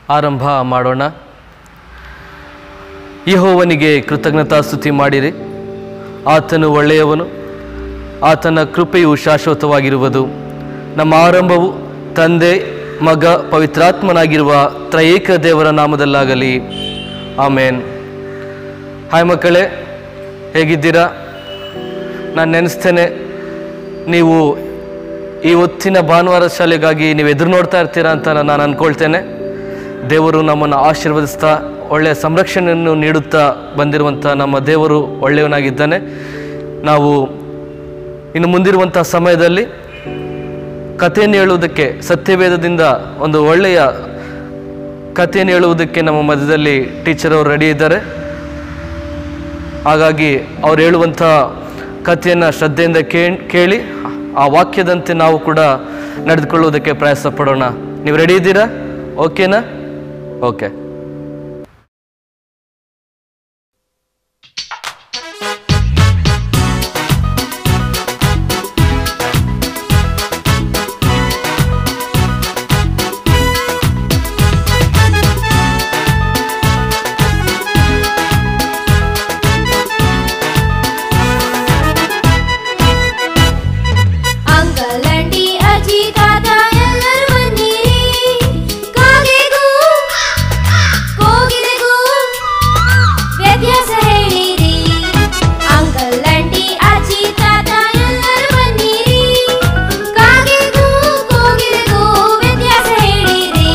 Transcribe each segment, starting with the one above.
ಆರಂಭ ಮಾಡೋಣ ಯಹೋವನಿಗೆ ಕೃತಜ್ಞತಾ ಸ್ತುತಿ ಮಾಡಿರಿ ಆತನು ಒಳ್ಳೆಯವನು ಆತನ ಕೃಪೆಯು ಶಾಶ್ವತವಾಗಿರುವುದು ನಮ್ಮ ಆರಂಭವು ತಂದೆ ಮಗ ಪವಿತ್ರಾತ್ಮನಾಗಿರುವ ತ್ರಯೇಕ ದೇವರ ನಾಮದಲ್ಲಾಗಲಿ ಆಮೇನ್ ಹಾಯ್ ಮಕ್ಕಳೇ ಹೇಗಿದ್ದೀರಾ ನಾನು ನೆನೆಸ್ತೇನೆ ನೀವು ಈ ಹೊತ್ತಿನ ಭಾನುವಾರ ಶಾಲೆಗಾಗಿ ನೀವು ಎದುರು ನೋಡ್ತಾ ಇರ್ತೀರಾ ಅಂತ ನಾನು ಅಂದ್ಕೊಳ್ತೇನೆ ದೇವರು ನಮ್ಮನ್ನು ಆಶೀರ್ವದಿಸ್ತಾ ಒಳ್ಳೆಯ ಸಂರಕ್ಷಣೆಯನ್ನು ನೀಡುತ್ತಾ ಬಂದಿರುವಂಥ ನಮ್ಮ ದೇವರು ಒಳ್ಳೆಯವನಾಗಿದ್ದಾನೆ ನಾವು ಇನ್ನು ಮುಂದಿರುವಂಥ ಸಮಯದಲ್ಲಿ ಕಥೆಯನ್ನು ಹೇಳುವುದಕ್ಕೆ ಸತ್ಯವೇದದಿಂದ ಒಂದು ಒಳ್ಳೆಯ ಕಥೆಯನ್ನು ಹೇಳುವುದಕ್ಕೆ ನಮ್ಮ ಮಧ್ಯದಲ್ಲಿ ಟೀಚರ್ ಅವರು ರೆಡಿ ಇದ್ದಾರೆ ಹಾಗಾಗಿ ಅವ್ರು ಹೇಳುವಂಥ ಕಥೆಯನ್ನು ಶ್ರದ್ಧೆಯಿಂದ ಕೇ- ಕೇಳಿ ಆ ವಾಕ್ಯದಂತೆ ನಾವು ಕೂಡ ನಡೆದುಕೊಳ್ಳುವುದಕ್ಕೆ ಪ್ರಯಾಸ ಪಡೋಣ ನೀವು ರೆಡಿ ಇದ್ದೀರಾ ಓಕೆನಾ ಓಕೆ ಅಂಕಲ್ ಆಂಟಿ ಅಜ್ಜಿ ತಾತ ಎಲ್ಲರೂ ಬನ್ನಿರಿ ಕಾಗೆಗೂ ಕೋಗಿಲೆಗೂ ವ್ಯತ್ಯಾಸ ಹೇಳಿರಿ ಅಂಕಲ್ ಆಂಟಿ ಅಜ್ಜಿ ತಾತ ಎಲ್ಲರೂ ಬನ್ನಿರಿ ಕಾಗೆಗೂ ಕೋಗಿಲೆಗೂ ವ್ಯತ್ಯಾಸ ಹೇಳಿರಿ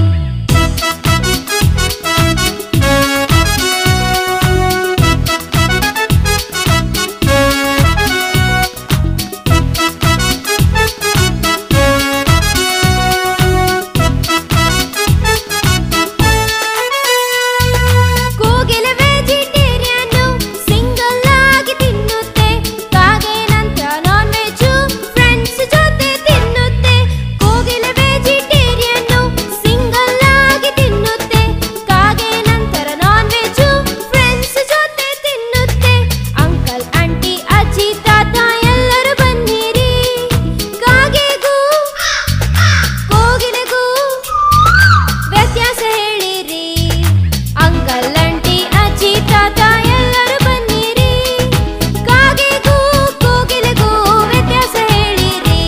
ಕೋಗಿಲೆ ವೆಜಿಟೇರಿಯನ್ ಸಿಂಗಲ್ ಆಗಿ ತಿನ್ನುತ್ತೆ ಕಾಗೆ ನಂತರ ನಾನ್ ವೆಜ್ ಫ್ರೆಂಡ್ಸ್ ಜೊತೆ ತಿನ್ನುತ್ತೆ ಕೋಗಿಲೆ ವೆಜಿಟೇರಿಯನ್ ಸಿಂಗಲ್ ಆಗಿ ತಿನ್ನುತ್ತೆ ಕಾಗೆ ನಂತರ ನಾನ್ ವೆಜ್ ಫ್ರೆಂಡ್ಸ್ ಜೊತೆ ತಿನ್ನುತ್ತೆ ಅಂಕಲ್ ಆಂಟಿ ಅಜ್ಜಿ ತಾತ ಎಲ್ಲರೂ ಬನ್ನಿರಿ ಕಾಗೆಗೂ ಕೋಗಿಲೆಗೂ ವ್ಯತ್ಯಾಸ ಹೇಳಿರಿ ಅಂಕಲ್ ಆಂಟಿ ಅಜ್ಜಿ ತಾತ ಎಲ್ಲರೂ ಬನ್ನಿರಿ ಕಾಗೆಗೂ ಕೋಗಿಲೆಗೂ ವ್ಯತ್ಯಾಸ ಹೇಳಿರಿ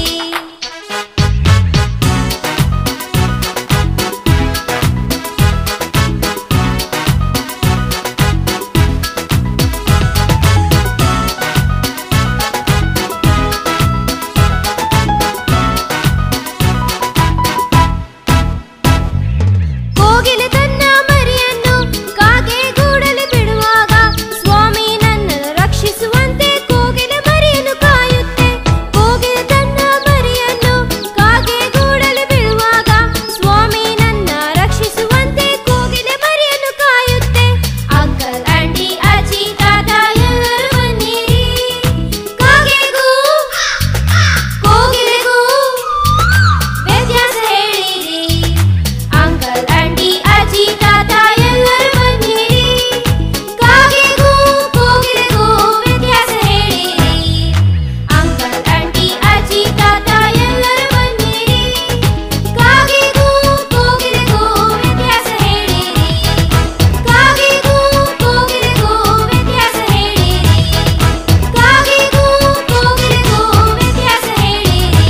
ಕೋಗಿಲೆ ತನ್ನ ಮರಿಯನ್ನು ಕಾಗೆ ಗೂಡಲಿ ಬಿಡುವಾಗ ಸ್ವಾಮಿ ನನ್ನನ್ನು ರಕ್ಷಿಸುವಂತೆ ಕೋಗಿಲೆ ಮರಿಯನ್ನು ಕಾಯುತ್ತೆ ಕೋಗಿಲೆ ತನ್ನ ಮರಿಯನ್ನು ಕಾಗೆ ಗೂಡಲಿ ಬಿಡುವಾಗ ಸ್ವಾಮಿ ನನ್ನ ರಕ್ಷಿಸುವಂತೆ ಕೋಗಿಲೆ ಮರಿಯನ್ನು ಕಾಯುತ್ತೆ ಅಂಕಲ್ ಆಂಟಿ ಅಜ್ಜಿ ತಾತ ಎಲ್ಲರೂ ಬನ್ನಿರಿ ಕಾಗೆಗೂ ಕೋಗಿಲೆಗೂ ವ್ಯತ್ಯಾಸ ಹೇಳಿರಿ ಅಂಕಲ್ ಆಂಟಿ ಅಜ್ಜಿ ತಾತ ಎಲ್ಲರೂ ಬನ್ನಿರಿ ಕಾಗೆಗೂ ಕೋಗಿಲೆಗೂ ವ್ಯತ್ಯಾಸ ಹೇಳಿರಿ ಅಂಕಲ್ ಆಂಟಿ ಅಜ್ಜಿ ತಾತ ಎಲ್ಲರೂ ಬನ್ನಿರಿ ಕಾಗೆಗೂ ಕೋಗಿಲೆಗೂ ವ್ಯತ್ಯಾಸ ಹೇಳಿರಿ ಕಾಗೆಗೂ ಕೋಗಿಲೆಗೂ ವ್ಯತ್ಯಾಸ ಹೇಳಿರಿ ಕಾಗೆಗೂ ಕೋಗಿಲೆಗೂ ವ್ಯತ್ಯಾಸ ಹೇಳಿರಿ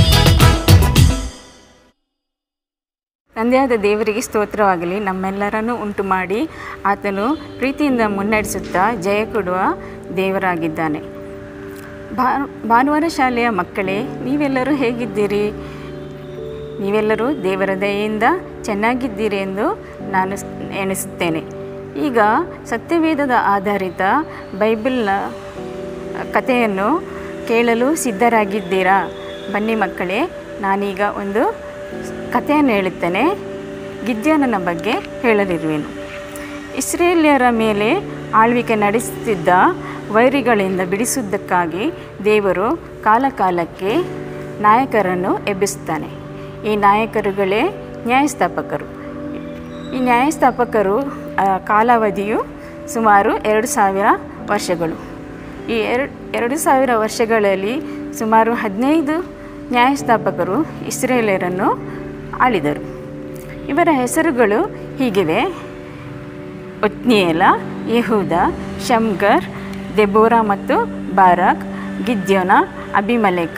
ತಂದೆಯಾದ ದೇವರಿಗೆ ಸ್ತೋತ್ರವಾಗಲಿ ನಮ್ಮೆಲ್ಲರನ್ನು ಉಂಟು ಮಾಡಿ ಆತನು ಪ್ರೀತಿಯಿಂದ ಮುನ್ನಡೆಸುತ್ತಾ ಜಯ ಕೊಡುವ ದೇವರಾಗಿದ್ದಾನೆ ಭಾ ಭಾನುವಾರ ಶಾಲೆಯ ಮಕ್ಕಳೇ ನೀವೆಲ್ಲರೂ ಹೇಗಿದ್ದೀರಿ ನೀವೆಲ್ಲರೂ ದೇವರ ದಯೆಯಿಂದ ಚೆನ್ನಾಗಿದ್ದೀರಿ ಎಂದು ನಾನು ಸ್- ಎಣಿಸುತ್ತೇನೆ ಈಗ ಸತ್ಯವೇದದ ಆಧಾರಿತ ಬೈಬಲ್ನ ಕಥೆಯನ್ನು ಕೇಳಲು ಸಿದ್ಧರಾಗಿದ್ದೀರಾ ಬನ್ನಿ ಮಕ್ಕಳೇ ನಾನೀಗ ಒಂದು ಕಥೆಯನ್ನು ಹೇಳುತ್ತೇನೆ ಗಿದ್ಯೋನನ ಬಗ್ಗೆ ಹೇಳಲಿರುವೆನು ಇಸ್ರೇಲಿಯರ ಮೇಲೆ ಆಳ್ವಿಕೆ ನಡೆಸುತ್ತಿದ್ದ ವೈರಿಗಳಿಂದ ಬಿಡಿಸುವುದಕ್ಕಾಗಿ ದೇವರು ಕಾಲಕಾಲಕ್ಕೆ ನಾಯಕರನ್ನು ಎಬ್ಬಿಸುತ್ತಾನೆ ಈ ನಾಯಕರುಗಳೇ ನ್ಯಾಯಸ್ಥಾಪಕರು ಈ ನ್ಯಾಯಸ್ಥಾಪಕರು ಆ, ಕಾಲಾವಧಿಯು ಸುಮಾರು ಎರಡು ಸಾವಿರ ವರ್ಷಗಳು ಈ ಎರಡು ಎರಡು ಸಾವಿರ ವರ್ಷಗಳಲ್ಲಿ ಸುಮಾರು ಹದಿನೈದು ನ್ಯಾಯಸ್ಥಾಪಕರು ಇಸ್ರೇಲಿಯರನ್ನು ಆಳಿದರು ಇವರ ಹೆಸರುಗಳು ಹೀಗಿವೆ ಒತ್ನಿಯೇಲ ಯಹೂದ ಶಮ್ಗರ್ ದೆಬೋರಾ ಮತ್ತು ಬಾರಾಕ್ ಗಿದ್ಯೋನ ಅಭಿಮಲೇಕ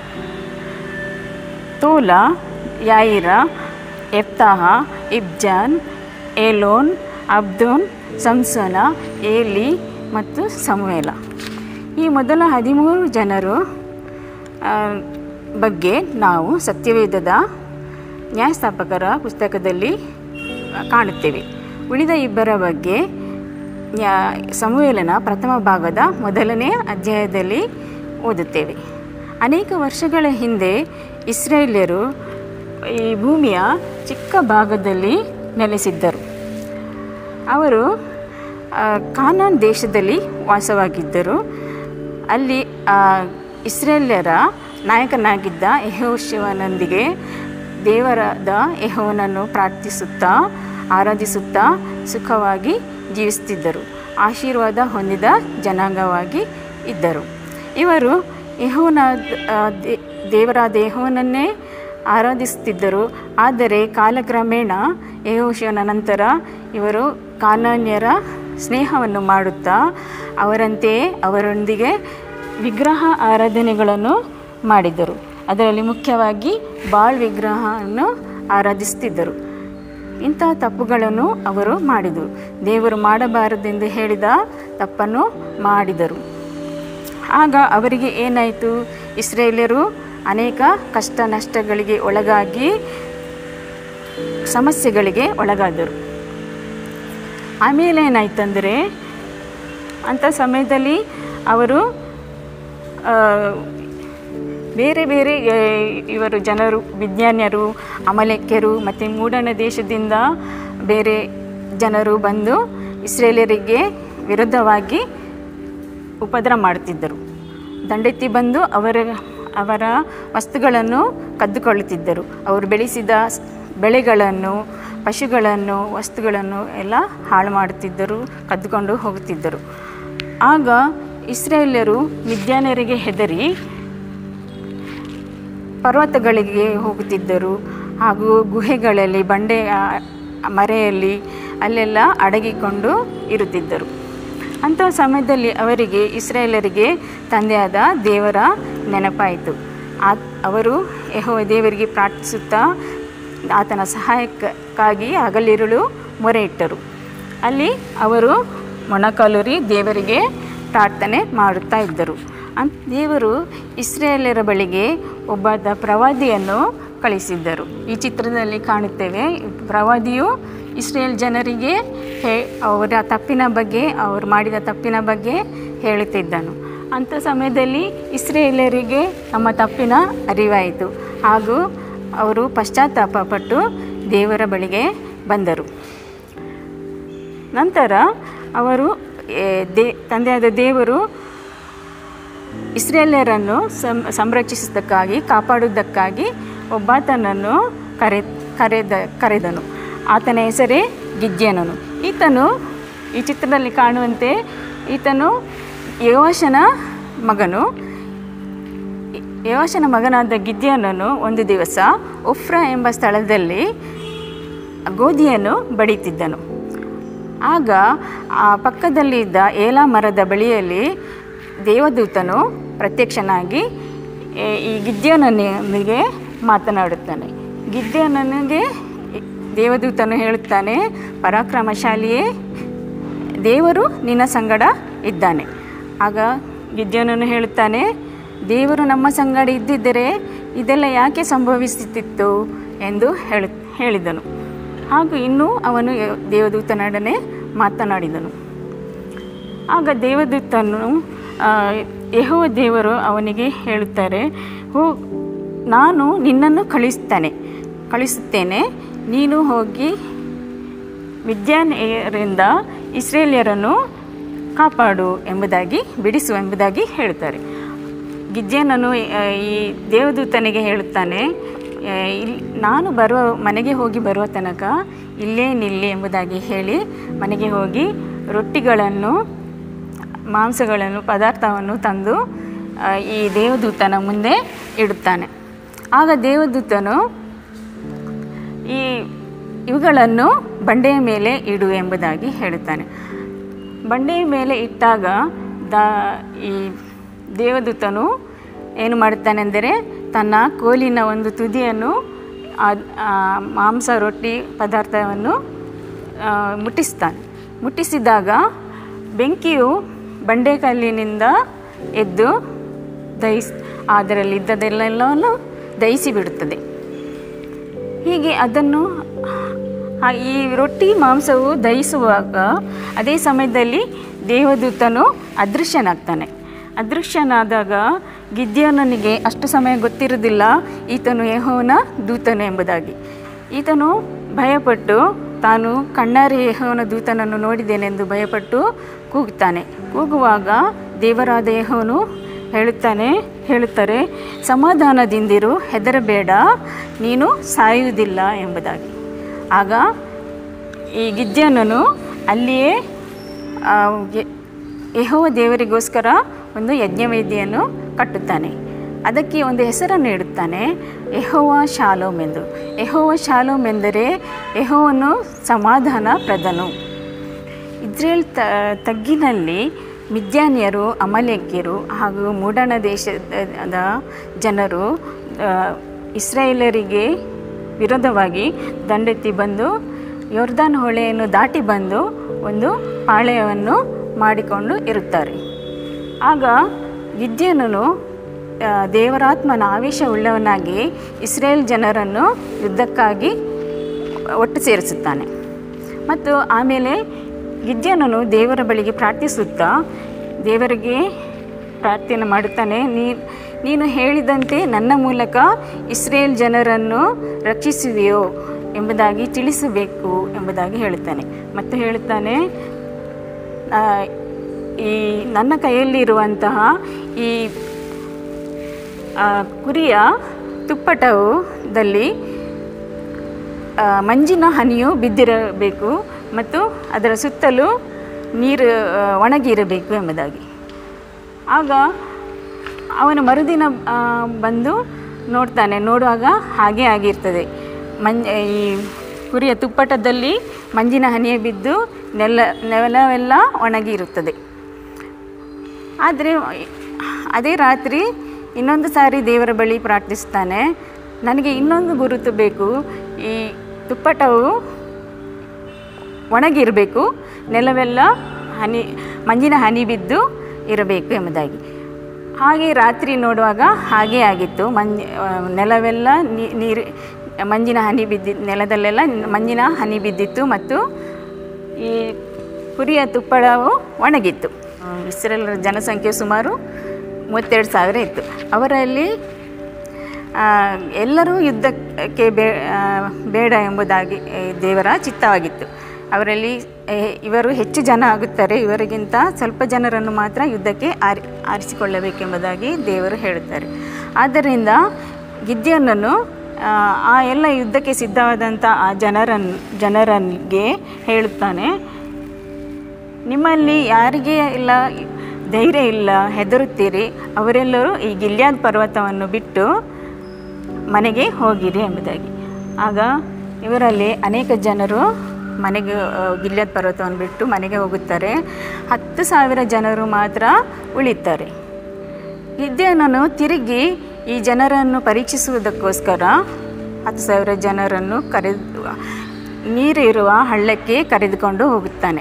ತೋಲ ಯಾಯಿರ ಎಫ್ತಾಹ ಇಬ್ಜಾನ್ ಏಲೋನ್ ಅಬ್ದೋನ್ ಸಂಸೋನ ಏಲಿ ಮತ್ತು ಸಮುವೇಲ ಈ ಮೊದಲ ಹದಿಮೂರು ಜನರು ಆ, ಬಗ್ಗೆ ನಾವು ಸತ್ಯವೇದದ ನ್ಯಾಯಸ್ಥಾಪಕರ ಪುಸ್ತಕದಲ್ಲಿ ಕಾಣುತ್ತೇವೆ ಉಳಿದ ಇಬ್ಬರ ಬಗ್ಗೆ ನ್ಯಾ- ಸಮುವೇಲನ ಪ್ರಥಮ ಭಾಗದ ಮೊದಲನೇ ಅಧ್ಯಾಯದಲ್ಲಿ ಓದುತ್ತೇವೆ ಅನೇಕ ವರ್ಷಗಳ ಹಿಂದೆ ಇಸ್ರೇಲಿಯರು ಈ ಭೂಮಿಯ ಚಿಕ್ಕ ಭಾಗದಲ್ಲಿ ನೆಲೆಸಿದ್ದರು ಅವರು ಆ, ಕಾನಾನ್ ದೇಶದಲ್ಲಿ ವಾಸವಾಗಿದ್ದರು ಅಲ್ಲಿ ಆ, ಇಸ್ರೇಲ್ಯರ ನಾಯಕನಾಗಿದ್ದ ಯೆಹೋಶುವನೊಂದಿಗೆ ದೇವರಾದ ಯೆಹೋವನನ್ನು ಪ್ರಾರ್ಥಿಸುತ್ತಾ ಆರಾಧಿಸುತ್ತಾ ಸುಖವಾಗಿ ಜೀವಿಸುತ್ತಿದ್ದರು ಆಶೀರ್ವಾದ ಹೊಂದಿದ ಜನಾಂಗವಾಗಿ ಇದ್ದರು ಇವರು ಯೆಹೋವನ ಆ, ದೇ- ದೇವರಾದ ಯೆಹೋವನನ್ನೇ ಆರಾಧಿಸುತ್ತಿದ್ದರು ಆದರೆ ಕಾಲಕ್ರಮೇಣ ಯೆಹೋಶುವನ ನಂತರ ಇವರು ಕಾನಾನ್ಯರ ಸ್ನೇಹವನ್ನು ಮಾಡುತ್ತಾ ಅವರಂತೆಯೇ ಅವರೊಂದಿಗೆ ವಿಗ್ರಹ ಆರಾಧನೆಗಳನ್ನು ಮಾಡಿದರು ಅದರಲ್ಲಿ ಮುಖ್ಯವಾಗಿ ಬಾಳ್ ವಿಗ್ರಹವನ್ನು ಆರಾಧಿಸುತ್ತಿದ್ದರು ಇಂತಹ ತಪ್ಪುಗಳನ್ನು ಅವರು ಮಾಡಿದರು ದೇವರು ಮಾಡಬಾರದೆಂದು ಹೇಳಿದ ತಪ್ಪನ್ನು ಮಾಡಿದರು ಆಗ ಅವರಿಗೆ ಏನಾಯಿತು ಇಸ್ರೇಲಿಯರು ಅನೇಕ ಕಷ್ಟ ನಷ್ಟಗಳಿಗೆ ಒಳಗಾಗಿ ಸಮಸ್ಯೆಗಳಿಗೆ ಒಳಗಾದರು ಆಮೇಲೆ ಏನಾಯ್ತಂದರೆ ಅಂಥ ಸಮಯದಲ್ಲಿ ಅವರು ಆ, ಬೇರೆ ಬೇರೆ ಆ, ಇವರು ಜನರು ವಿಜ್ಞಾನಿಯರು ಅಮಲೇಖ್ಯರು ಮತ್ತು ಮೂಡಣ ದೇಶದಿಂದ ಬೇರೆ ಜನರು ಬಂದು ಇಸ್ರೇಲಿಯರಿಗೆ ವಿರುದ್ಧವಾಗಿ ಉಪದ್ರ ಮಾಡುತ್ತಿದ್ದರು ದಂಡೆತ್ತಿ ಬಂದು ಅವರ ಅವರ ವಸ್ತುಗಳನ್ನು ಕದ್ದುಕೊಳ್ಳುತ್ತಿದ್ದರು ಅವರು ಬೆಳೆಸಿದ ಸ್- ಬೆಳೆಗಳನ್ನು ಪಶುಗಳನ್ನು ವಸ್ತುಗಳನ್ನು ಎಲ್ಲ ಹಾಳು ಮಾಡುತ್ತಿದ್ದರು ಕದ್ದುಕೊಂಡು ಹೋಗುತ್ತಿದ್ದರು ಆಗ ಇಸ್ರೇಲಿಯರು ವಿಜ್ಞಾನಿಯರಿಗೆ ಹೆದರಿ ಪರ್ವತಗಳಿಗೆ ಹೋಗುತ್ತಿದ್ದರು ಹಾಗೂ ಗುಹೆಗಳಲ್ಲಿ ಬಂಡೆ ಆ, ಮರೆಯಲ್ಲಿ ಅಲ್ಲೆಲ್ಲ ಅಡಗಿಕೊಂಡು ಇರುತ್ತಿದ್ದರು ಅಂಥ ಸಮಯದಲ್ಲಿ ಅವರಿಗೆ ಇಸ್ರಾಯೇಲರಿಗೆ ತಂದೆಯಾದ ದೇವರ ನೆನಪಾಯಿತು ಆ ಅವರು ಯೆಹೋವ ದೇವರಿಗೆ ಪ್ರಾರ್ಥಿಸುತ್ತಾ ಆತನ ಸಹಾಯಕ್ಕಾಗಿ ಹಗಲಿರುಳು ಮೊರೆ ಇಟ್ಟರು ಅಲ್ಲಿ ಅವರು ಮೊಣಕಾಲೂರಿ ದೇವರಿಗೆ ಪ್ರಾರ್ಥನೆ ಮಾಡುತ್ತಾ ಇದ್ದರು ಅಂತ ದೇವರು ಇಸ್ರೇಲರ ಬಳಿಗೆ ಒಬ್ಬ ದ- ಪ್ರವಾದಿಯನ್ನು ಕಳಿಸಿದ್ದರು ಈ ಚಿತ್ರದಲ್ಲಿ ಕಾಣುತ್ತೇವೆ ಈ ಪ್ರವಾದಿಯು ಇಸ್ರೇಲ್ ಜನರಿಗೆ ಹೇ ಅವರ ತಪ್ಪಿನ ಬಗ್ಗೆ ಅವರು ಮಾಡಿದ ತಪ್ಪಿನ ಬಗ್ಗೆ ಹೇಳುತ್ತಿದ್ದನು ಅಂಥ ಸಮಯದಲ್ಲಿ ಇಸ್ರೇಲರಿಗೆ ನಮ್ಮ ತಪ್ಪಿನ ಅರಿವಾಯಿತು ಹಾಗೂ ಅವರು ಪಶ್ಚಾತ್ತಾಪ ಪಟ್ಟು ದೇವರ ಬಳಿಗೆ ಬಂದರು ನಂತರ ಅವರು ಏ, ದೇ ತಂದೆಯಾದ ದೇವರು ಇಸ್ರೇಲಿಯರನ್ನು ಸಂ ಸಂರಕ್ಷಿಸಿದ್ದಕ್ಕಾಗಿ ಕಾಪಾಡುವುದಕ್ಕಾಗಿ ಒಬ್ಬಾತನನ್ನು ಕರೆ ಕರೆದ ಕರೆದನು ಆತನ ಹೆಸರೇ ಗಿಜ್ಜೇನನು ಈತನು ಈ ಚಿತ್ರದಲ್ಲಿ ಕಾಣುವಂತೆ ಈತನು ಯೋವಾಷನ ಮಗನು ಯೋವಾಷನ ಮಗನಾದ ಗಿದ್ಯನನು ಒಂದು ದಿವಸ ಉಫ್ರ ಎಂಬ ಸ್ಥಳದಲ್ಲಿ ಗೋಧಿಯನ್ನು ಬಡಿತಿದ್ದನು ಆಗ ಆ ಪಕ್ಕದಲ್ಲಿ ಇದ್ದ ಏಲ ಮರದ ಬಳಿಯಲ್ಲಿ ದೇವದೂತನು ಪ್ರತ್ಯಕ್ಷನಾಗಿ ಏ- ಈ ಗಿದ್ಯೋನನಿಗೆ ಮಾತನಾಡುತ್ತಾನೆ ಗಿದ್ಯೋನನಿಗೆ ದೇವದೂತನು ಹೇಳುತ್ತಾನೆ ಪರಾಕ್ರಮಶಾಲಿಯೇ ದೇವರು ನಿನ್ನ ಸಂಗಡ ಇದ್ದಾನೆ ಆಗ ಗಿದ್ಯೋನನು ಹೇಳುತ್ತಾನೆ ದೇವರು ನಮ್ಮ ಸಂಗಡ ಇದ್ದಿದ್ದರೆ ಇದೆಲ್ಲ ಯಾಕೆ ಸಂಭವಿಸುತ್ತಿತ್ತು ಎಂದು ಹೇಳು ಹೇಳಿದನು ಹಾಗೂ ಇನ್ನೂ ಅವನು ಯ- ದೇವದೂತನೊಡನೆ ಮಾತನಾಡಿದನು ಆಗ ದೇವದೂತನು ಆ, ಯೆಹೋವ ದೇವರು ಅವನಿಗೆ ಹೇಳುತ್ತಾರೆ ಹೋ ನಾನು ನಿನ್ನನ್ನು ಕಳಿಸ್ತೇನೆ ಕಳಿಸುತ್ತೇನೆ ನೀನು ಹೋಗಿ ವಿದ್ಯಾನಿಯರಿಂದ ಇಸ್ರೇಲಿಯರನ್ನು ಕಾಪಾಡು ಎಂಬುದಾಗಿ ಬಿಡಿಸು ಎಂಬುದಾಗಿ ಹೇಳ್ತಾರೆ ಗಿಜ್ಜೇನನು ಆ, ಈ ದೇವದೂತನಿಗೆ ಹೇಳುತ್ತಾನೆ ಆ, ಇಲ್ಲಿ ನಾನು ಬರುವ ಮನೆಗೆ ಹೋಗಿ ಬರುವ ತನಕ ಇಲ್ಲೇ ನಿಲ್ಲಿ ಎಂಬುದಾಗಿ ಹೇಳಿ ಮನೆಗೆ ಹೋಗಿ ರೊಟ್ಟಿಗಳನ್ನು ಮಾಂಸಗಳನ್ನು ಪದಾರ್ಥವನ್ನು ತಂದು ಆ, ಈ ದೇವದೂತನ ಮುಂದೆ ಇಡುತ್ತಾನೆ ಆಗ ದೇವದೂತನು ಈ ಇವುಗಳನ್ನು ಬಂಡೆಯ ಮೇಲೆ ಇಡು ಎಂಬುದಾಗಿ ಹೇಳುತ್ತಾನೆ ಬಂಡೆಯ ಮೇಲೆ ಇಟ್ಟಾಗ ದ ಈ ದೇವದೂತನು ಏನು ಮಾಡುತ್ತಾನೆಂದರೆ ತನ್ನ ಕೋಲಿನ ಒಂದು ತುದಿಯನ್ನು ಆ ಆ ಮಾಂಸ ರೊಟ್ಟಿ ಪದಾರ್ಥವನ್ನು ಆ, ಮುಟ್ಟಿಸ್ತಾನೆ ಮುಟ್ಟಿಸಿದಾಗ ಬೆಂಕಿಯು ಬಂಡೆಕಲ್ಲಿನಿಂದ ಎದ್ದು ದಹಿಸ್ ಅದರಲ್ಲಿದ್ದದೆಲ್ಲವನ್ನು ದಹಿಸಿ ಬಿಡುತ್ತದೆ ಹೀಗೆ ಅದನ್ನು ಆ ಈ ರೊಟ್ಟಿ ಮಾಂಸವು ದಹಿಸುವಾಗ ಅದೇ ಸಮಯದಲ್ಲಿ ದೇವದೂತನು ಅದೃಶ್ಯನಾಗ್ತಾನೆ ಅದೃಶ್ಯನಾದಾಗ ಗಿದ್ಯೋನನಿಗೆ ಅಷ್ಟು ಸಮಯ ಗೊತ್ತಿರೋದಿಲ್ಲ ಈತನು ಯೆಹೋವನ ದೂತನು ಎಂಬುದಾಗಿ ಈತನು ಭಯಪಟ್ಟು ತಾನು ಕಣ್ಣಾರೆ ಯೆಹೋವನ ದೂತನನ್ನು ನೋಡಿದ್ದೇನೆಂದು ಭಯಪಟ್ಟು ಕೂಗುತ್ತಾನೆ ಕೂಗುವಾಗ ದೇವರಾದ ಯೆಹೋವನು ಹೇಳುತ್ತಾನೆ ಹೇಳುತ್ತಾರೆ ಸಮಾಧಾನದಿಂದಿರು ಹೆದರಬೇಡ ನೀನು ಸಾಯುವುದಿಲ್ಲ ಎಂಬುದಾಗಿ ಆಗ ಈ ಗಿದ್ಯನನು ಅಲ್ಲಿಯೇ ಆ, ಗೆ- ಯೆಹೋವ ದೇವರಿಗೋಸ್ಕರ ಒಂದು ಯಜ್ಞವೇದಿಯನ್ನು ಕಟ್ಟುತ್ತಾನೆ ಅದಕ್ಕೆ ಒಂದು ಹೆಸರನ್ನು ಇಡುತ್ತಾನೆ ಯೆಹೋವ ಶಾಲೋಮ್ ಎಂದು ಯೆಹೋವ ಶಾಲೋಮ್ ಎಂದರೆ ಯೆಹೋವನು ಸಮಾಧಾನ ಪ್ರದನು ಇಸ್ರೇಲ್ ತ ತಗ್ಗಿನಲ್ಲಿ ಮಿದ್ಯಾನ್ಯರು ಅಮಲೇಕ್ಯರು ಹಾಗೂ ಮೂಡಣ ದೇಶದ ಜನರು ಆ, ಇಸ್ರಾಯೇಲರಿಗೆ ವಿರೋಧವಾಗಿ ದಂಡೆತ್ತಿ ಬಂದು ಯೋರ್ದಾನ್ ಹೊಳೆಯನ್ನು ದಾಟಿ ಬಂದು ಒಂದು ಪಾಳೆಯವನ್ನು ಮಾಡಿಕೊಂಡು ಇರುತ್ತಾರೆ ಆಗ ಗಿದ್ಯನನು ಆ, ದೇವರಾತ್ಮನ ಆವೇಶವುಳ್ಳವನಾಗಿ ಇಸ್ರೇಲ್ ಜನರನ್ನು ಯುದ್ಧಕ್ಕಾಗಿ ಒಟ್ಟು ಸೇರಿಸುತ್ತಾನೆ ಮತ್ತು ಆಮೇಲೆ ಗಿದ್ಯನನು ದೇವರ ಬಳಿಗೆ ಪ್ರಾರ್ಥಿಸುತ್ತಾ ದೇವರಿಗೆ ಪ್ರಾರ್ಥನೆ ಮಾಡುತ್ತಾನೆ ನೀ ನೀನು ಹೇಳಿದಂತೆ ನನ್ನ ಮೂಲಕ ಇಸ್ರೇಲ್ ಜನರನ್ನು ರಕ್ಷಿಸುವೆಯೋ ಎಂಬುದಾಗಿ ತಿಳಿಸಬೇಕು ಎಂಬುದಾಗಿ ಹೇಳುತ್ತಾನೆ ಮತ್ತು ಹೇಳುತ್ತಾನೆ ಆ, ಈ ನನ್ನ ಕೈಯಲ್ಲಿರುವಂತಹ ಈ ಆ, ಕುರಿಯ ತುಪ್ಪಟದಲ್ಲಿ ಆ, ಮಂಜಿನ ಹನಿಯು ಬಿದ್ದಿರಬೇಕು ಮತ್ತು ಅದರ ಸುತ್ತಲೂ ನೀರು ಆ, ಒಣಗಿರಬೇಕು ಎಂಬುದಾಗಿ ಆಗ ಅವನು ಮರುದಿನ ಆ, ಬಂದು ನೋಡ್ತಾನೆ ನೋಡುವಾಗ ಹಾಗೆ ಆಗಿರ್ತದೆ ಮಂಜ ಈ ಕುರಿಯ ತುಪ್ಪಟದಲ್ಲಿ ಮಂಜಿನ ಹನಿಯೇ ಬಿದ್ದು ನೆಲ ನೆಲವೆಲ್ಲ ಒಣಗಿ ಇರುತ್ತದೆ ಆದರೆ ಅದೇ ರಾತ್ರಿ ಇನ್ನೊಂದು ಸಾರಿ ದೇವರ ಬಳಿ ಪ್ರಾರ್ಥಿಸ್ತಾನೆ ನನಗೆ ಇನ್ನೊಂದು ಗುರುತು ಬೇಕು ಈ ತುಪ್ಪಟವು ಒಣಗಿರಬೇಕು ನೆಲವೆಲ್ಲ ಹನಿ ಮಂಜಿನ ಹನಿ ಬಿದ್ದು ಇರಬೇಕು ಎಂಬುದಾಗಿ ಹಾಗೆ ರಾತ್ರಿ ನೋಡುವಾಗ ಹಾಗೇ ಆಗಿತ್ತು ಮಂಜ್ ಆ, ನೆಲವೆಲ್ಲ ನೀ- ನೀರು ಮಂಜಿನ ಹನಿ ಬಿದ್ದಿ ನೆಲದಲ್ಲೆಲ್ಲ ಮಂಜಿನ ಹನಿ ಬಿದ್ದಿತ್ತು ಮತ್ತು ಈ ಕುರಿಯ ತುಪ್ಪಳವು ಒಣಗಿತ್ತು ಆ, ಇಸ್ರೇಲ್ ಜನಸಂಖ್ಯೆ ಸುಮಾರು ಮೂವತ್ತೆರಡು ಸಾವಿರ ಇತ್ತು ಅವರಲ್ಲಿ ಆ, ಎಲ್ಲರೂ ಯುದ್ಧಕ್ಕೆ ಬೇ ಆ, ಬೇಡ ಎಂಬುದಾಗಿ ಆ, ದೇವರ ಚಿತ್ತವಾಗಿತ್ತು ಅವರಲ್ಲಿ ಆ, ಇವರು ಹೆಚ್ಚು ಜನ ಆಗುತ್ತಾರೆ ಇವರಿಗಿಂತ ಸ್ವಲ್ಪ ಜನರನ್ನು ಮಾತ್ರ ಯುದ್ಧಕ್ಕೆ ಆರಿ ಆರಿಸಿಕೊಳ್ಳಬೇಕೆಂಬುದಾಗಿ ದೇವರು ಹೇಳುತ್ತಾರೆ ಆದ್ದರಿಂದ ಗಿದ್ಯನನ್ನು ಆ, ಆ ಎಲ್ಲ ಯುದ್ಧಕ್ಕೆ ಸಿದ್ಧವಾದಂಥ ಆ ಜನರನ್ನು ಜನರಿಗೆ ಹೇಳುತ್ತಾನೆ ನಿಮ್ಮಲ್ಲಿ ಯಾರಿಗೆ ಇಲ್ಲ ಧೈರ್ಯ ಇಲ್ಲ ಹೆದರುತ್ತೀರಿ ಅವರೆಲ್ಲರೂ ಈ ಗಿಲ್ಯಾದ್ ಪರ್ವತವನ್ನು ಬಿಟ್ಟು ಮನೆಗೆ ಹೋಗಿರಿ ಎಂಬುದಾಗಿ ಆಗ ಇವರಲ್ಲಿ ಅನೇಕ ಜನರು ಮನೆಗೆ ಆ, ಗಿಲ್ಯಾದ್ ಪರ್ವತವನ್ನು ಬಿಟ್ಟು ಮನೆಗೆ ಹೋಗುತ್ತಾರೆ ಹತ್ತು ಸಾವಿರ ಜನರು ಮಾತ್ರ ಉಳಿತಾರೆ ಗಿದ್ಯನನು ತಿರುಗಿ ಈ ಜನರನ್ನು ಪರೀಕ್ಷಿಸುವುದಕ್ಕೋಸ್ಕರ ಹತ್ತು ಸಾವಿರ ಜನರನ್ನು ಕರೆದು ನೀರಿರುವ ಹಳ್ಳಕ್ಕೆ ಕರೆದುಕೊಂಡು ಹೋಗುತ್ತಾನೆ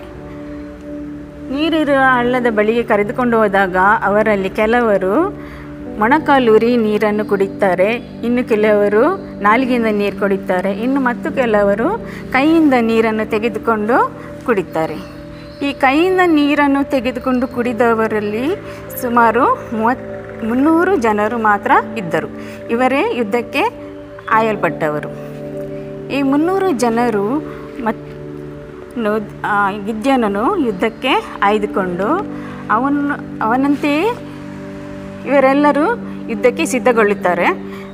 ನೀರಿರುವ ಹಳ್ಳದ ಬಳಿಗೆ ಕರೆದುಕೊಂಡು ಹೋದಾಗ ಅವರಲ್ಲಿ ಕೆಲವರು ಮೊಣಕಾಲೂರಿ ನೀರನ್ನು ಕುಡಿತಾರೆ ಇನ್ನು ಕೆಲವರು ನಾಲಿಗೆಯಿಂದ ನೀರು ಕುಡಿತಾರೆ ಇನ್ನು ಮತ್ತು ಕೆಲವರು ಕೈಯಿಂದ ನೀರನ್ನು ತೆಗೆದುಕೊಂಡು ಕುಡಿತಾರೆ ಈ ಕೈಯಿಂದ ನೀರನ್ನು ತೆಗೆದುಕೊಂಡು ಕುಡಿದವರಲ್ಲಿ ಸುಮಾರು ಮೂವತ್ ಮುನ್ನೂರು ಜನರು ಮಾತ್ರ ಇದ್ದರು ಇವರೇ ಯುದ್ಧಕ್ಕೆ ಆಯಲ್ಪಟ್ಟವರು ಈ ಮುನ್ನೂರು ಜನರು ಮತ್ ನು ಆ, ಗಿದ್ಯೋನನು ಯುದ್ಧಕ್ಕೆ ಆಯ್ದುಕೊಂಡು ಅವನು ಅವನಂತೆಯೇ ಇವರೆಲ್ಲರೂ ಯುದ್ಧಕ್ಕೆ ಸಿದ್ಧಗೊಳ್ಳುತ್ತಾರೆ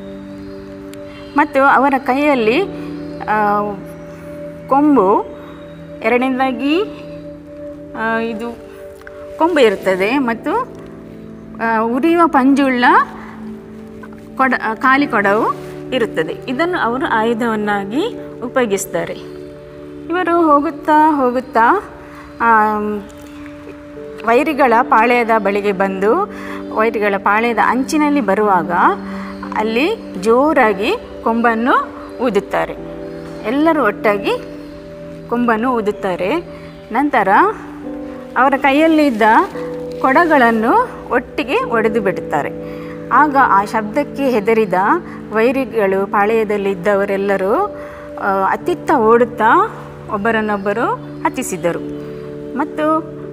ಮತ್ತು ಅವರ ಕೈಯಲ್ಲಿ ಆ, ಕೊಂಬು ಎರಡನೇದಾಗಿ ಆ, ಇದು ಕೊಂಬು ಇರುತ್ತದೆ ಮತ್ತು ಆ, ಉರಿಯುವ ಪಂಜುಳ್ಳ ಕೊಡ ಖಾಲಿ ಕೊಡವು ಇರುತ್ತದೆ ಇದನ್ನು ಅವರು ಆಯುಧವನ್ನಾಗಿ ಉಪಯೋಗಿಸ್ತಾರೆ ಇವರು ಹೋಗುತ್ತಾ ಹೋಗುತ್ತಾ ಆಮ್, ವೈರಿಗಳ ಪಾಳ್ಯದ ಬಳಿಗೆ ಬಂದು ವೈರಿಗಳ ಪಾಳ್ಯದ ಅಂಚಿನಲ್ಲಿ ಬರುವಾಗ ಅಲ್ಲಿ ಜೋರಾಗಿ ಕೊಂಬನ್ನು ಊದುತ್ತಾರೆ ಎಲ್ಲರೂ ಒಟ್ಟಾಗಿ ಕೊಂಬನ್ನು ಊದುತ್ತಾರೆ ನಂತರ ಅವರ ಕೈಯಲ್ಲಿದ್ದ ಕೊಡಗಳನ್ನು ಒಟ್ಟಿಗೆ ಒಡೆದು ಬಿಡುತ್ತಾರೆ ಆಗ ಆ ಶಬ್ದಕ್ಕೆ ಹೆದರಿದ ವೈರಿಗಳು ಪಾಳೆಯದಲ್ಲಿದ್ದವರೆಲ್ಲರೂ ಆ, ಅತ್ತಿತ್ತ ಓಡುತ್ತಾ ಒಬ್ಬರನ್ನೊಬ್ಬರು ಹತ್ತಿಸಿದರು ಮತ್ತು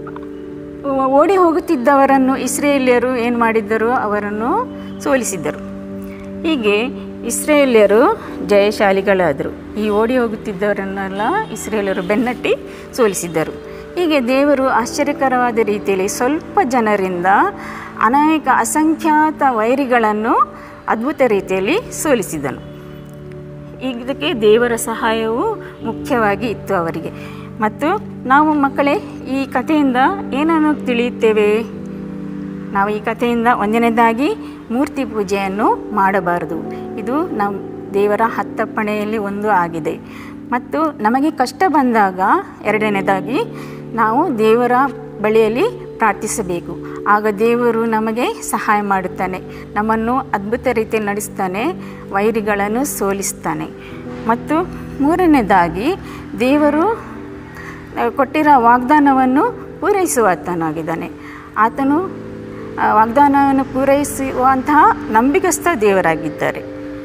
ಓಡಿ ಹೋಗುತ್ತಿದ್ದವರನ್ನು ಇಸ್ರೇಲಿಯರು ಏನು ಮಾಡಿದ್ದರು ಅವರನ್ನು ಸೋಲಿಸಿದರು ಹೀಗೆ ಇಸ್ರೇಲಿಯರು ಜಯಶಾಲಿಗಳಾದರು ಈ ಓಡಿ ಹೋಗುತ್ತಿದ್ದವರನ್ನೆಲ್ಲ ಇಸ್ರೇಲಿಯರು ಬೆನ್ನಟ್ಟಿ ಸೋಲಿಸಿದ್ದರು ಹೀಗೆ ದೇವರು ಆಶ್ಚರ್ಯಕರವಾದ ರೀತಿಯಲ್ಲಿ ಸ್ವಲ್ಪ ಜನರಿಂದ ಅನೇಕ ಅಸಂಖ್ಯಾತ ವೈರಿಗಳನ್ನು ಅದ್ಭುತ ರೀತಿಯಲ್ಲಿ ಸೋಲಿಸಿದನು ಇದಕ್ಕೆ ದೇವರ ಸಹಾಯವು ಮುಖ್ಯವಾಗಿ ಇತ್ತು ಅವರಿಗೆ ಮತ್ತು ನಾವು ಮಕ್ಕಳೇ ಈ ಕಥೆಯಿಂದ ಏನನ್ನು ತಿಳಿಯುತ್ತೇವೆ ನಾವು ಈ ಕಥೆಯಿಂದ ಒಂದನೇದಾಗಿ ಮೂರ್ತಿ ಪೂಜೆಯನ್ನು ಮಾಡಬಾರದು ಇದು ನಮ್ಮ ದೇವರ ಹತ್ತಪ್ಪಣೆಯಲ್ಲಿ ಒಂದು ಆಗಿದೆ ಮತ್ತು ನಮಗೆ ಕಷ್ಟ ಬಂದಾಗ ಎರಡನೇದಾಗಿ ನಾವು ದೇವರ ಬಳಿಯಲ್ಲಿ ಪ್ರಾರ್ಥಿಸಬೇಕು ಆಗ ದೇವರು ನಮಗೆ ಸಹಾಯ ಮಾಡುತ್ತಾನೆ ನಮ್ಮನ್ನು ಅದ್ಭುತ ರೀತಿಯಲ್ಲಿ ನಡೆಸ್ತಾನೆ ವೈರಿಗಳನ್ನು ಸೋಲಿಸ್ತಾನೆ ಮತ್ತು ಮೂರನೇದಾಗಿ ದೇವರು ಆ, ಕೊಟ್ಟಿರೋ ವಾಗ್ದಾನವನ್ನು ಪೂರೈಸುವಾತನಾಗಿದ್ದಾನೆ ಆತನು ಆ, ವಾಗ್ದಾನವನ್ನು ಪೂರೈಸುವಂತಹ ನಂಬಿಕಸ್ಥ ದೇವರಾಗಿದ್ದಾರೆ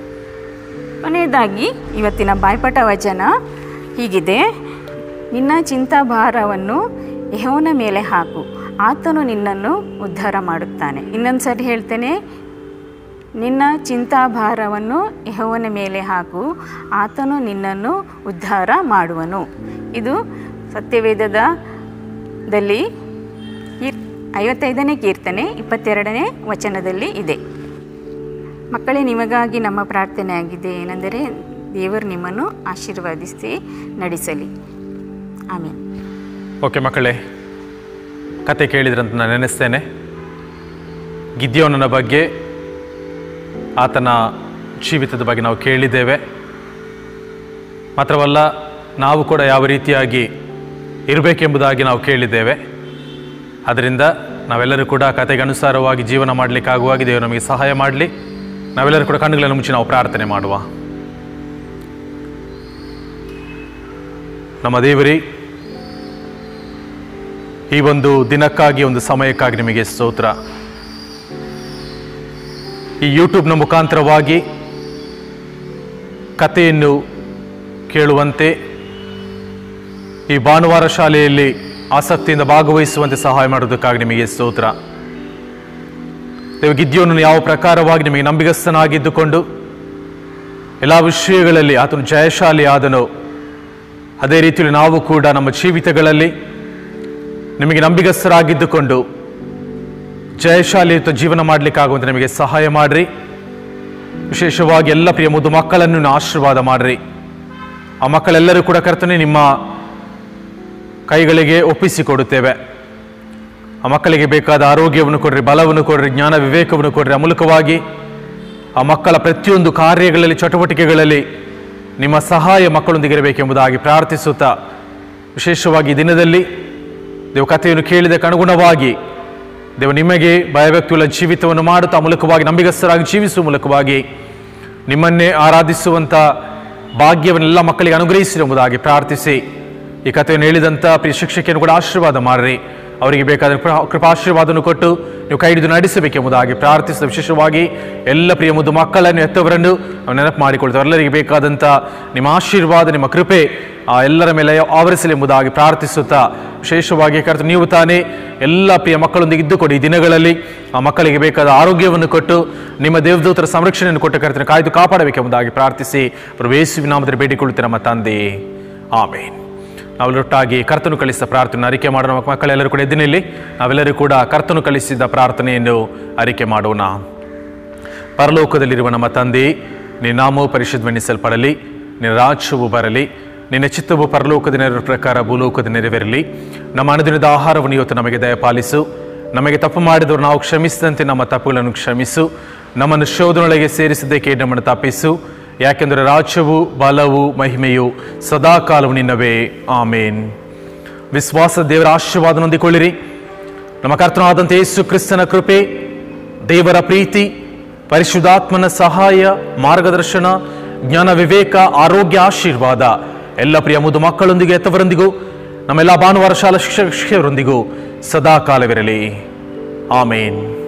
ಕೊನೆಯದಾಗಿ ಇವತ್ತಿನ ಬಾಯ್ಪಾಠ ವಚನ ಹೀಗಿದೆ ನಿನ್ನ ಚಿಂತಾಭಾರವನ್ನು ಯಹೋವನ ಮೇಲೆ ಹಾಕು ಆತನು ನಿನ್ನನ್ನು ಉದ್ಧಾರ ಮಾಡುತ್ತಾನೆ ಇನ್ನೊಂದು ಸರಿ ಹೇಳ್ತೇನೆ ನಿನ್ನ ಚಿಂತಾಭಾರವನ್ನು ಯಹೋವನ ಮೇಲೆ ಹಾಕು ಆತನು ನಿನ್ನನ್ನು ಉದ್ಧಾರ ಮಾಡುವನು ಇದು ಸತ್ಯವೇದದ ದಲ್ಲಿ ಕೀರ್ ಐವತ್ತೈದನೇ ಕೀರ್ತನೆ ಇಪ್ಪತ್ತೆರಡನೇ ವಚನದಲ್ಲಿ ಇದೆ ಮಕ್ಕಳೇ ನಿಮಗಾಗಿ ನಮ್ಮ ಪ್ರಾರ್ಥನೆ ಆಗಿದೆ ಏನೆಂದರೆ ದೇವರು ನಿಮ್ಮನ್ನು ಆಶೀರ್ವದಿಸಿ ನಡೆಸಲಿ ಆಮೇಲೆ ಓಕೆ ಮಕ್ಕಳೇ ಕತೆ ಕೇಳಿದ್ರಂತ ನಾನು ನೆನೆಸ್ತೇನೆ ಗಿದ್ಯೋನನ ಬಗ್ಗೆ ಆತನ ಜೀವಿತದ ಬಗ್ಗೆ ನಾವು ಕೇಳಿದ್ದೇವೆ ಮಾತ್ರವಲ್ಲ ನಾವು ಕೂಡ ಯಾವ ರೀತಿಯಾಗಿ ಇರಬೇಕೆಂಬುದಾಗಿ ನಾವು ಕೇಳಿದ್ದೇವೆ ಅದರಿಂದ ನಾವೆಲ್ಲರೂ ಕೂಡ ಕತೆಗೆ ಅನುಸಾರವಾಗಿ ಜೀವನ ಮಾಡಲಿಕ್ಕಾಗುವಾಗಿ ದೇವರು ನಮಗೆ ಸಹಾಯ ಮಾಡಲಿ ನಾವೆಲ್ಲರೂ ಕೂಡ ಕಣ್ಣುಗಳನ್ನು ಮುಚ್ಚಿ ನಾವು ಪ್ರಾರ್ಥನೆ ಮಾಡುವ ನಮ್ಮ ದೇವರೇ ಈ ಒಂದು ದಿನಕ್ಕಾಗಿ ಒಂದು ಸಮಯಕ್ಕಾಗಿ ನಿಮಗೆ ಸ್ತೋತ್ರ ಈ ಯೂಟ್ಯೂಬ್ನ ಮುಖಾಂತರವಾಗಿ ಕಥೆಯನ್ನು ಕೇಳುವಂತೆ ಈ ಭಾನುವಾರ ಶಾಲೆಯಲ್ಲಿ ಆಸಕ್ತಿಯಿಂದ ಭಾಗವಹಿಸುವಂತೆ ಸಹಾಯ ಮಾಡೋದಕ್ಕಾಗಿ ನಿಮಗೆ ಸ್ತೋತ್ರ ದೇವ ಗಿದ್ಯೋನನ್ನು ಯಾವ ಪ್ರಕಾರವಾಗಿ ನಿಮಗೆ ನಂಬಿಗಸ್ತನಾಗಿದ್ದುಕೊಂಡು ಎಲ್ಲ ವಿಷಯಗಳಲ್ಲಿ ಆತನು ಜಯಶಾಲಿ ಆದನು ಅದೇ ರೀತಿಯಲ್ಲಿ ನಾವು ಕೂಡ ನಮ್ಮ ಜೀವಿತಗಳಲ್ಲಿ ನಿಮಗೆ ನಂಬಿಗಸ್ತರಾಗಿದ್ದುಕೊಂಡು ಜಯಶಾಲಿಯುತ ಜೀವನ ಮಾಡಲಿಕ್ಕಾಗುವಂತೆ ನಿಮಗೆ ಸಹಾಯ ಮಾಡಿರಿ ವಿಶೇಷವಾಗಿ ಎಲ್ಲ ಪ್ರಿಯ ಮುದ್ದು ಮಕ್ಕಳನ್ನು ನೀವು ಆಶೀರ್ವಾದ ಮಾಡಿರಿ ಆ ಮಕ್ಕಳೆಲ್ಲರೂ ಕೂಡ ಕರ್ತನೆ ನಿಮ್ಮ ಕೈಗಳಿಗೆ ಒಪ್ಪಿಸಿಕೊಡುತ್ತೇವೆ ಆ ಮಕ್ಕಳಿಗೆ ಬೇಕಾದ ಆರೋಗ್ಯವನ್ನು ಕೊಡ್ರಿ ಬಲವನ್ನು ಕೊಡ್ರಿ ಜ್ಞಾನ ವಿವೇಕವನ್ನು ಕೊಡ್ರಿ ಆ ಮೂಲಕವಾಗಿ ಆ ಮಕ್ಕಳ ಪ್ರತಿಯೊಂದು ಕಾರ್ಯಗಳಲ್ಲಿ ಚಟುವಟಿಕೆಗಳಲ್ಲಿ ನಿಮ್ಮ ಸಹಾಯ ಮಕ್ಕಳೊಂದಿಗೆ ಇರಬೇಕೆಂಬುದಾಗಿ ಪ್ರಾರ್ಥಿಸುತ್ತಾ ವಿಶೇಷವಾಗಿ ಈ ದಿನದಲ್ಲಿ ದೇವ ಕಥೆಯನ್ನು ಕೇಳಿದಕ್ಕೆ ಅನುಗುಣವಾಗಿ ದೇವ ನಿಮಗೆ ಭಯಭಕ್ತಿಯುಳ್ಳ ಜೀವಿತವನ್ನು ಮಾಡುತ್ತಾ ಆ ಮೂಲಕವಾಗಿ ನಂಬಿಗಸ್ತರಾಗಿ ಜೀವಿಸುವ ಮೂಲಕವಾಗಿ ನಿಮ್ಮನ್ನೇ ಆರಾಧಿಸುವಂಥ ಭಾಗ್ಯವನ್ನೆಲ್ಲ ಮಕ್ಕಳಿಗೆ ಅನುಗ್ರಹಿಸಿರುವುದಾಗಿ ಪ್ರಾರ್ಥಿಸಿ ಈ ಕಥೆಯನ್ನು ಹೇಳಿದಂಥ ಪ್ರಿಯ ಶಿಕ್ಷಕಿಯನ್ನು ಕೂಡ ಆಶೀರ್ವಾದ ಮಾಡಿರಿ ಅವರಿಗೆ ಬೇಕಾದ ಕೃಪಾ- ಕೃಪಾಶೀರ್ವಾದವನ್ನು ಕೊಟ್ಟು ನೀವು ಕೈ ಹಿಡಿದು ನಡೆಸಬೇಕೆಂಬುದಾಗಿ ಪ್ರಾರ್ಥಿಸಿದ ವಿಶೇಷವಾಗಿ ಎಲ್ಲ ಪ್ರಿಯ ಮುದ್ದು ಮಕ್ಕಳನ್ನು ಎತ್ತವರನ್ನು ನಾವು ನೆನಪು ಮಾಡಿಕೊಳ್ತೇವೆ ಎಲ್ಲರಿಗೆ ಬೇಕಾದಂಥ ನಿಮ್ಮ ಆಶೀರ್ವಾದ ನಿಮ್ಮ ಕೃಪೆ ಆ ಎಲ್ಲರ ಮೇಲೆ ಆವರಿಸಲಿ ಎಂಬುದಾಗಿ ಪ್ರಾರ್ಥಿಸುತ್ತಾ ವಿಶೇಷವಾಗಿ ಕರೆದು ನೀವು ತಾನೇ ಎಲ್ಲ ಪ್ರಿಯ ಮಕ್ಕಳೊಂದಿಗೆ ಇದ್ದುಕೊಡಿ ಈ ದಿನಗಳಲ್ಲಿ ಆ ಮಕ್ಕಳಿಗೆ ಬೇಕಾದ ಆರೋಗ್ಯವನ್ನು ಕೊಟ್ಟು ನಿಮ್ಮ ದೇವದೂತರ ಸಂರಕ್ಷಣೆಯನ್ನು ಕೊಟ್ಟು ಕರೆತನ ಕಾಯ್ದು ಕಾಪಾಡಬೇಕೆಂಬುದಾಗಿ ಪ್ರಾರ್ಥಿಸಿ ಪ್ರವೇಶಿ ನಾಮದಲ್ಲಿ ಬೇಡಿಕೊಳ್ಳುತ್ತೇನೆ ನಮ್ಮ ತಂದೆ ಆಮೇನ್ ನಾವೆಲ್ಲೊಟ್ಟಾಗಿ ಕರ್ತನು ಕಳಿಸಿದ ಪ್ರಾರ್ಥನೆ ಅರಿಕೆ ಮಾಡೋಣ ನಮ್ಮ ಮಕ್ಕಳೆಲ್ಲರೂ ಕೂಡ ಎದ್ದಿನಲ್ಲಿ ನಾವೆಲ್ಲರೂ ಕೂಡ ಕರ್ತನು ಕಳಿಸಿದ ಪ್ರಾರ್ಥನೆಯನ್ನು ಅರಿಕೆ ಮಾಡೋಣ ಪರಲೋಕದಲ್ಲಿರುವ ನಮ್ಮ ತಂದೆ ನಿನ್ನ ನಾಮವು ಪರಿಶುದ್ಧವೆನಿಸಲ್ಪಡಲಿ ನಿನ್ನ ರಾಜ್ಯವು ಬರಲಿ ನಿನ್ನ ಚಿತ್ತವು ಪರಲೋಕದ ನೆರವ ಪ್ರಕಾರ ಭೂಲೋಕದ ನೆರವೇರಲಿ ನಮ್ಮ ಅನುದಿನದ ಆಹಾರವನ್ನು ಇವತ್ತು ನಮಗೆ ದಯಪಾಲಿಸು ನಮಗೆ ತಪ್ಪು ಮಾಡಿದವರು ನಾವು ಕ್ಷಮಿಸಿದಂತೆ ನಮ್ಮ ತಪ್ಪುಗಳನ್ನು ಕ್ಷಮಿಸು ನಮ್ಮನ್ನು ಶೋಧನೊಳಗೆ ಸೇರಿಸಿದ್ದಕ್ಕೆ ನಮ್ಮನ್ನು ತಪ್ಪಿಸು ಯಾಕೆಂದರೆ ರಾಜ್ಯವು ಬಲವು ಮಹಿಮೆಯು ಸದಾಕಾಲವು ನಿನ್ನವೇ ಆಮೇನ್ ವಿಶ್ವಾಸ ದೇವರ ಆಶೀರ್ವಾದ ಹೊಂದಿಕೊಳ್ಳಿರಿ ನಮ್ಮ ಕರ್ತನಾದಂಥ ಯೇಸು ಕ್ರಿಸ್ತನ ಕೃಪೆ ದೇವರ ಪ್ರೀತಿ ಪರಿಶುದ್ಧಾತ್ಮನ ಸಹಾಯ ಮಾರ್ಗದರ್ಶನ ಜ್ಞಾನ ವಿವೇಕ ಆರೋಗ್ಯ ಆಶೀರ್ವಾದ ಎಲ್ಲ ಪ್ರಿಯ ಮುದು ಮಕ್ಕಳೊಂದಿಗೆ ಎತ್ತವರೊಂದಿಗೂ ನಮ್ಮೆಲ್ಲ ಭಾನುವಾರ ಶಾಲಾ ಶಿಕ್ಷಕ ಶಿಕ್ಷಕರೊಂದಿಗೂ ಸದಾ ಕಾಲವಿರಲಿ ಆಮೇನ್